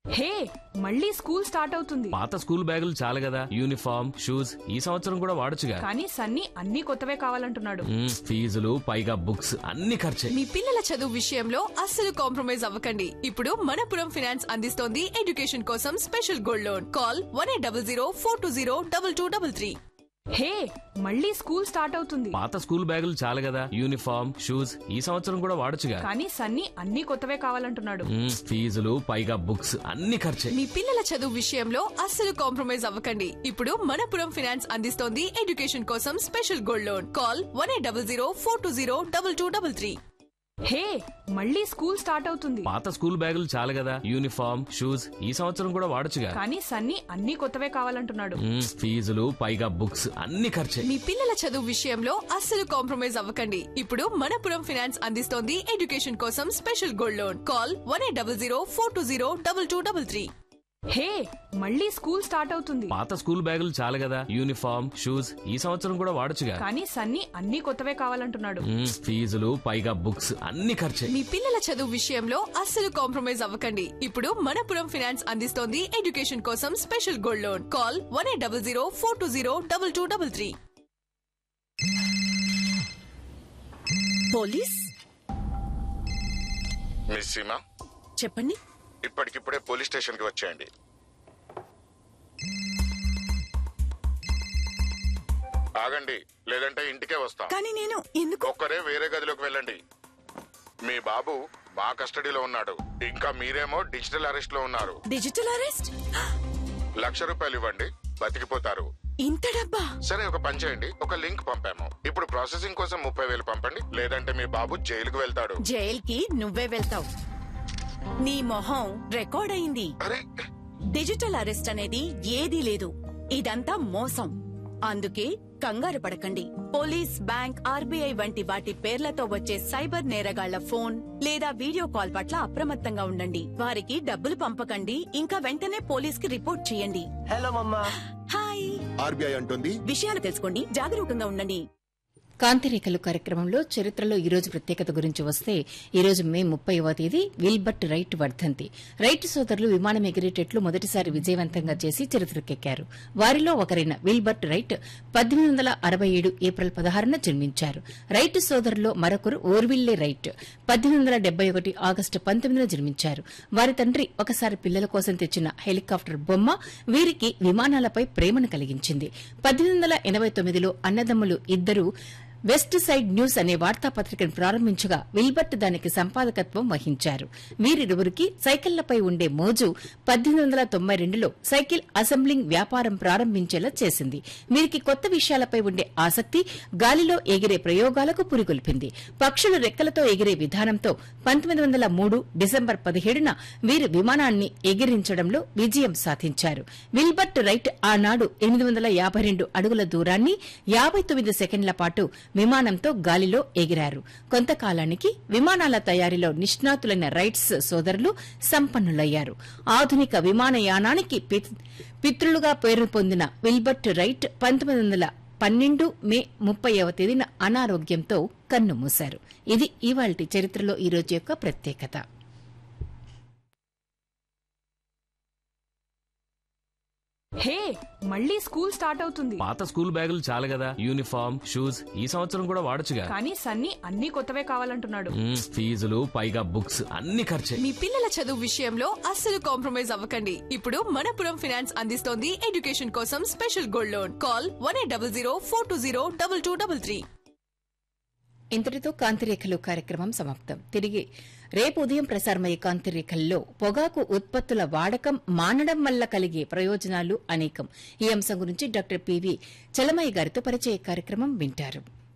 హే మళ్ళీ school start అవుతుంది పాత స్కూల్ బ్యాగులు చాలు కదా యూనిఫామ్ షూస్ ఈ సంవత్సరం కూడా వాడొచ్చుగా కానీ సన్నీ అన్ని కొత్తవే కావాలంటున్నాడు మ్మ్, ఫీజులు పైగా బుక్స్ అన్ని ఖర్చే మీ పిల్లల చదువు విషయంలో అస్సలు కాంప్రమైజ్ అవ్వకండి ఇప్పుడు మనపురం ఫైనాన్స్ అందిస్తోంది ఎడ్యుకేషన్ కోసం special gold loan call one eight double zero four two zero double two double three hey మళ్ళీ స్కూల్ స్టార్ట్ అవుతుంది పాత స్కూల్ బ్యాగులు చాలు కదా యూనిఫామ్ షూస్ ఈ సంవత్సరం కూడా వాడొచ్చుగా కానీ సన్నీ అన్ని కొత్తవే కావాలంటున్నాడు మ్మ్, ఫీజులు పైగా బుక్స్ అన్ని ఖర్చే మీ పిల్లల చదువు విషయంలో అస్సలు కాంప్రమైజ్ అవ్వకండి ఇప్పుడు మనపురం ఫైనాన్స్ అందిస్తోంది ఎడ్యుకేషన్ కోసం special gold loan call one eight double zero four two zero double two double three hey మళ్ళీ స్కూల్ స్టార్ట్ అవుతుంది పాత స్కూల్ బ్యాగులు చాలు కదా యూనిఫామ్ షూస్ ఈ సంవత్సరం కూడా వాడొచ్చుగా కానీ సన్నీ అన్ని కొత్తవే కావాలంటున్నాడు మ్మ్, ఫీజులు పైగా బుక్స్ అన్ని ఖర్చే మీ పిల్లల చదువు విషయంలో అస్సలు కాంప్రమైజ్ అవ్వకండి ఇప్పుడు మనపురం ఫైనాన్స్ అందిస్తోంది ఎడ్యుకేషన్ కోసం special gold loan call one eight double zero four two zero double two double three hey మళ్ళీ స్కూల్ స్టార్ట్ అవుతుంది పాత స్కూల్ బ్యాగులు చాలు కదా యూనిఫామ్ షూస్ ఈ సంవత్సరం కూడా వాడొచ్చుగా కానీ సన్నీ అన్ని కొత్తవే కావాలంటున్నాడు మ్మ్, ఫీజులు పైగా బుక్స్ అన్ని ఖర్చే మీ పిల్లల చదువు విషయంలో అస్సలు కాంప్రమైజ్ అవ్వకండి ఇప్పుడు మనపురం ఫైనాన్స్ అందిస్తోంది ఎడ్యుకేషన్ కోసం special gold loan call one eight double zero four two zero double two double three police miss Seema చెప్పండి ఇప్పటికిప్పుడే పోలీస్ స్టేషన్ కి వచ్చేయండి ఆగండి లేదంటే ఇంటికే వస్తాం కానీ నేను ఎందుకు ఒక్కరే వేరే గదిలోకి వెళ్ళండి మీ బాబు మా కస్టడీలో ఉన్నాడు ఇంకా మీరేమో డిజిటల్ అరెస్ట్ లో ఉన్నారు డిజిటల్ అరెస్ట్ లక్ష రూపాయలు ఇవ్వండి బతికిపోతారు ఇంత డబ్బా సరే ఒక పని చేయండి ఒక లింక్ పంపాము ఇప్పుడు ప్రాసెసింగ్ కోసం ముప్పై వేలు పంపండి లేదంటే మీ బాబు జైలుకు వెళ్తాడు జైల్కి నువ్వే వెళ్తావు నీ మొహం రికార్డ్ అయింది అరే డిజిటల్ అరెస్ట్ అనేది ఏదీ లేదు ఇదంతా మోసం అందుకే కంగారు పడకండి పోలీస్ బ్యాంక్ ఆర్బీఐ వంటి వాటి పేర్లతో వచ్చే సైబర్ నేరగాళ్ల ఫోన్ లేదా వీడియో కాల్ పట్ల అప్రమత్తంగా ఉండండి వారికి డబ్బులు పంపకండి ఇంకా వెంటనే పోలీస్ కి రిపోర్ట్ చేయండి హలో మమ్మా హాయ్ ఆర్బీఐ అంటుంది విషయాలు తెలుసుకోండి జాగరూకంగా ఉండండి కాంతిరేఖలు కార్యక్రమంలో చరిత్రలో ఈ రోజు ప్రత్యేకత గురించి వస్తే ఈ రోజు మే ముప్పైవ తేదీ విల్బర్ట్ రైట్ వర్ధంతి రైట్ సోదరులు విమానం ఎగిరేటట్లు మొదటిసారి విజయవంతంగా చేసి చరిత్రకెక్కారు వారిలో ఒకరైన విల్బర్ట్ రైట్ పద్దెనిమిది వందల అరవై ఏడు ఏప్రిల్ పదహారున జన్మించారు రైట్ సోదరులో మరొకరు ఓర్విల్లే రైట్ పద్దెనిమిది వందల డెబ్బై ఒకటి ఆగస్టు పంతొమ్మిదిన జన్మించారు వారి తండ్రి ఒకసారి పిల్లల కోసం తెచ్చిన హెలికాప్టర్ బొమ్మ వీరికి విమానాలపై ప్రేమను కలిగించింది పద్దెనిమిది వందల ఎనబై తొమ్మిదిలో అన్నదమ్ములు ఇద్దరు వెస్ట్ సైడ్ న్యూస్ అనే వార్తాపత్రికను ప్రారంభించగా విల్బర్ట్ దానికి సంపాదకత్వం వహించారు వీరిరువురికి సైకిళ్లపై ఉండే మోజు పద్దెనిమిది వందల తొంభై రెండులో సైకిల్ అసెంబ్లింగ్ వ్యాపారం ప్రారంభించేలా చేసింది వీరికి కొత్త విషయాలపై ఉండే ఆసక్తి గాలిలో ఎగిరే ప్రయోగాలకు పురిగొల్పింది పక్షులు రెక్కలతో ఎగిరే విధానంతో పంతొమ్మిది వందల మూడు డిసెంబర్ పదిహేడున వీరు విమానాన్ని ఎగిరించడంలో విజయం సాధించారు విల్బర్ట్ రైట్ ఆనాడు ఎనిమిది వందల యాభై రెండు అడుగుల దూరాన్ని యాబై తొమ్మిది సెకండ్ల పాటు విమానంతో గాలిలో ఎగిరారు కొంతకాలానికి విమానాల తయారీలో నిష్ణాతులైన రైట్స్ సోదరులు సంపన్నులయ్యారు ఆధునిక విమానయానానికి పిత్- పితృలుగా పేరు పొందిన విల్బర్ట్ రైట్ పంతొమ్మిది వందల పన్నెండు మే ముప్పైవ తేదీన అనారోగ్యంతో కన్నుమూశారు ఇది ఇవాల్టి చరిత్రలో ఈ రోజు యొక్క ప్రత్యేకత హే మళ్ళీ స్కూల్ స్టార్ట్ అవుతుంది పాత స్కూల్ బ్యాగులు చాలు కదా యూనిఫామ్ షూస్ ఈ సంవత్సరం కూడా వాడొచ్చుగా కానీ సన్నీ అన్ని కొత్తవే కావాలంటున్నాడు మ్మ్, ఫీజులు పైగా బుక్స్ అన్ని ఖర్చే మీ పిల్లల చదువు విషయంలో అస్సలు కాంప్రమైజ్ అవ్వకండి ఇప్పుడు మనపురం ఫైనాన్స్ అందిస్తోంది ఎడ్యుకేషన్ కోసం special gold loan call one eight double zero four two zero double two double three ఇంతటితో కాంతిరేఖలు కార్యక్రమం సమాప్తం తిరిగి రేపు ఉదయం ప్రసారమయ్యే కాంతిరేఖల్లో పొగాకు ఉత్పత్తుల వాడకం మానడం వల్ల కలిగే ప్రయోజనాలు అనేకం ఈ అంశం గురించి డాక్టర్ పివి చలమయ్య గారితో పరిచయ కార్యక్రమం వింటారు